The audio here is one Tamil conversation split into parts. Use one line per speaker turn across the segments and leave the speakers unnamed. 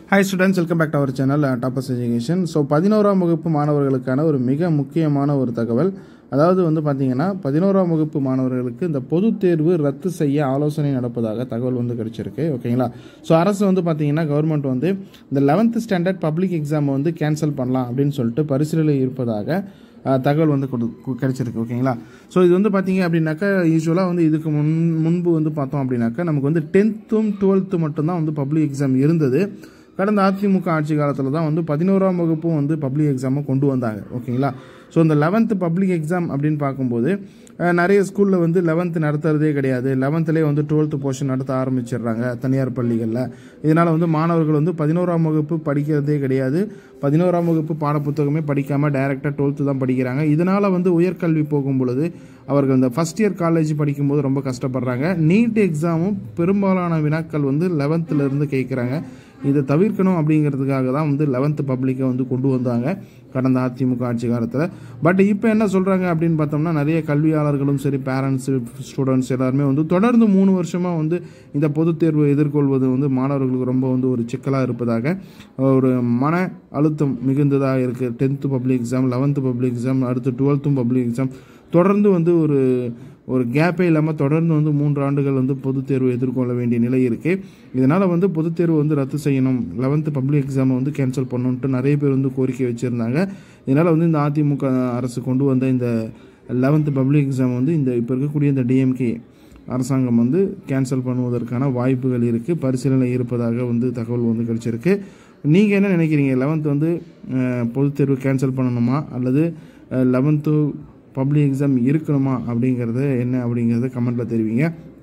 hi students welcome back to our channel toppers education so பதினோராம் வகுப்பு மாணவர்களுக்கான ஒரு மிக முக்கியமான ஒரு தகவல் அதாவது வந்து பார்த்தீங்கன்னா பதினோராம் வகுப்பு மாணவர்களுக்கு இந்த பொதுத் தேர்வு ரத்து செய்ய ஆலோசனை நடப்பதாக தகவல் வந்து கிடைச்சிருக்கு ஓகேங்களா ஸோ அரசு வந்து பார்த்தீங்கன்னா கவர்மெண்ட் வந்து இந்த லெவன்த் ஸ்டாண்டர்ட் பப்ளிக் எக்ஸாமை வந்து கேன்சல் பண்ணலாம் அப்படின்னு சொல்லிட்டு பரிசீலனை இருப்பதாக அஹ், தகவல் வந்து கொடு கு- கிடைச்சிருக்கு ஓகேங்களா ஸோ இது வந்து பார்த்தீங்க அப்படின்னாக்கா யூஸ்வலாக வந்து இதுக்கு முன் முன்பு வந்து பார்த்தோம் அப்படின்னாக்கா நமக்கு வந்து டென்த்தும் டுவெல்த்து மட்டும்தான் வந்து பப்ளிக் எக்ஸாம் இருந்தது கடந்த அதிமுக ஆட்சி காலத்தில் தான் வந்து பதினோராம் வகுப்பும் வந்து பப்ளிக் எக்ஸாமை கொண்டு வந்தாங்க ஓகேங்களா ஸோ இந்த லெவன்த்து பப்ளிக் எக்ஸாம் அப்படின்னு பார்க்கும்போது அஹ், நிறைய ஸ்கூலில் வந்து லெவன்த்து நடத்துறதே கிடையாது லெவன்த்துலேயே வந்து டுவெல்த்து போர்ஷன் நடத்த ஆரம்பிச்சிடுறாங்க தனியார் பள்ளிகளில் இதனால் வந்து மாணவர்கள் வந்து பதினோராம் வகுப்பு படிக்கிறதே கிடையாது பதினோராம் வகுப்பு பாடப்புத்தகமே படிக்காமல் டைரெக்டாக டுவெல்த்து தான் படிக்கிறாங்க இதனால் வந்து உயர்கல்வி போகும் பொழுது அவர்கள் இந்த ஃபஸ்ட் இயர் காலேஜ் படிக்கும்போது ரொம்ப கஷ்டப்படுறாங்க நீட் எக்ஸாமும் பெரும்பாலான வினாக்கள் வந்து 11th ல இருந்து கேட்குறாங்க இதை தவிர்க்கணும் அப்படிங்கிறதுக்காக தான் வந்து லெவன்த்து பப்ளிக்கை வந்து கொண்டு வந்தாங்க கடந்த அதிமுக ஆட்சி காலத்தில் பட் இப்போ என்ன சொல்கிறாங்க அப்படின்னு பார்த்தோம்னா நிறைய கல்வியாளர்களும் சரி பேரண்ட்ஸு ஸ்டூடெண்ட்ஸ் எல்லாருமே வந்து தொடர்ந்து மூணு வருஷமாக வந்து இந்த பொதுத் தேர்வை எதிர்கொள்வது வந்து மாணவர்களுக்கு ரொம்ப வந்து ஒரு சிக்கலாக இருப்பதாக ஒரு மன அழுத்தம் மிகுந்ததாக இருக்குது tenth public exam eleventh public exam அடுத்து டுவெல்த்தும் பப்ளிக் எக்ஸாம் தொடர்ந்து வந்து ஒரு ஒரு கேப்பே இல்லாமல் தொடர்ந்து வந்து மூன்று ஆண்டுகள் வந்து பொதுத் தேர்வு எதிர்கொள்ள வேண்டிய நிலை இருக்குது இதனால் வந்து பொதுத் தேர்வு வந்து ரத்து செய்யணும் லெவன்த்து பப்ளிக் எக்ஸாமை வந்து கேன்சல் பண்ணணுன்ட்டு நிறைய பேர் வந்து கோரிக்கை வச்சுருந்தாங்க இதனால் வந்து இந்த அதிமுக அரசு கொண்டு வந்த இந்த லெவன்த்து பப்ளிக் எக்ஸாம் வந்து இந்த இப்போ இருக்கக்கூடிய இந்த டிஎம்கே அரசாங்கம் வந்து கேன்சல் பண்ணுவதற்கான வாய்ப்புகள் இருக்குது பரிசீலனை இருப்பதாக வந்து தகவல் வந்து கிடைச்சிருக்கு நீங்கள் என்ன நினைக்கிறீங்க லெவன்த் வந்து அஹ், பொதுத் தேர்வு கேன்சல் பண்ணணுமா அல்லது லெவன்த்து பப்ளிக் எக்ஸாம் இருக்கணுமா அப்படிங்கிறத என்ன அப்படிங்கிறத கமெண்ட்டில் தெரிவிங்க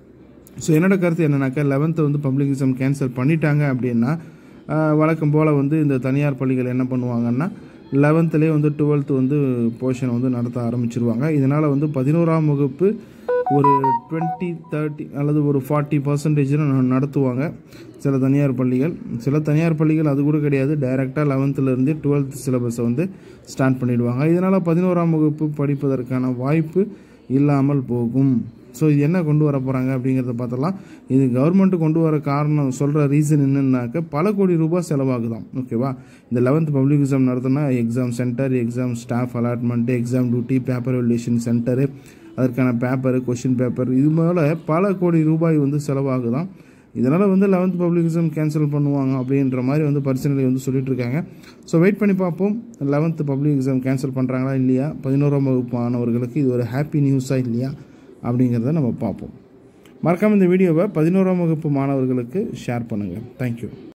ஸோ என்னோட கருத்து என்னன்னாக்கா லெவன்த்து வந்து பப்ளிக் எக்ஸாம் கேன்சல் பண்ணிட்டாங்க அப்படின்னா ஆஹ், வழக்கம் போல் வந்து இந்த தனியார் பள்ளிகள் என்ன பண்ணுவாங்கன்னா லெவன்த்துலேயே வந்து டுவெல்த்து வந்து போர்ஷனை வந்து நடத்த ஆரம்பிச்சிருவாங்க இதனால் வந்து பதினோராம் வகுப்பு ஒரு டுவெண்ட்டி தேர்ட்டி அல்லது ஒரு ஃபார்ட்டி பர்சன்டேஜ் நடத்துவாங்க சில தனியார் பள்ளிகள் சில தனியார் பள்ளிகள் அது கூட கிடையாது டைரெக்டாக லெவன்த்துலேருந்து டுவெல்த் சிலபஸை வந்து ஸ்டார்ட் பண்ணிடுவாங்க இதனால் பதினோராம் வகுப்பு படிப்பதற்கான வாய்ப்பு இல்லாமல் போகும் ஸோ இது என்ன கொண்டு வர போகிறாங்க அப்படிங்கிறத பார்த்தலாம் இது கவர்மெண்ட் கொண்டு வர காரணம் சொல்கிற ரீசன் என்னன்னாக்க பல கோடி ரூபாய் செலவாகுதாம் ஓகேவா இந்த லெவன்த் பப்ளிக் எக்ஸாம் நடத்தினா exam centre exam staff allotment exam duty paper valuation centre அதற்கான பேப்பரு கொஷின் பேப்பர் இது மேலே பல கோடி ரூபாய் வந்து செலவாகுதாம் இதனால் வந்து லெவன்த் பப்ளிக் எக்ஸாம் கேன்சல் பண்ணுவாங்க அப்படின்ற மாதிரி வந்து பரிசீலனை வந்து சொல்லிட்டு இருக்காங்க ஸோ வெயிட் பண்ணி பார்ப்போம் லெவன்த் பப்ளிக் எக்ஸாம் கேன்சல் பண்ணுறாங்களா இல்லையா பதினோராம் வகுப்பு மாணவர்களுக்கு இது ஒரு ஹாப்பி நியூஸாக இல்லையா அப்படிங்கிறத நம்ம பார்ப்போம் மறக்காமல் இந்த வீடியோவை பதினோராம் வகுப்பு மாணவர்களுக்கு ஷேர் பண்ணுங்கள் தேங்க்யூ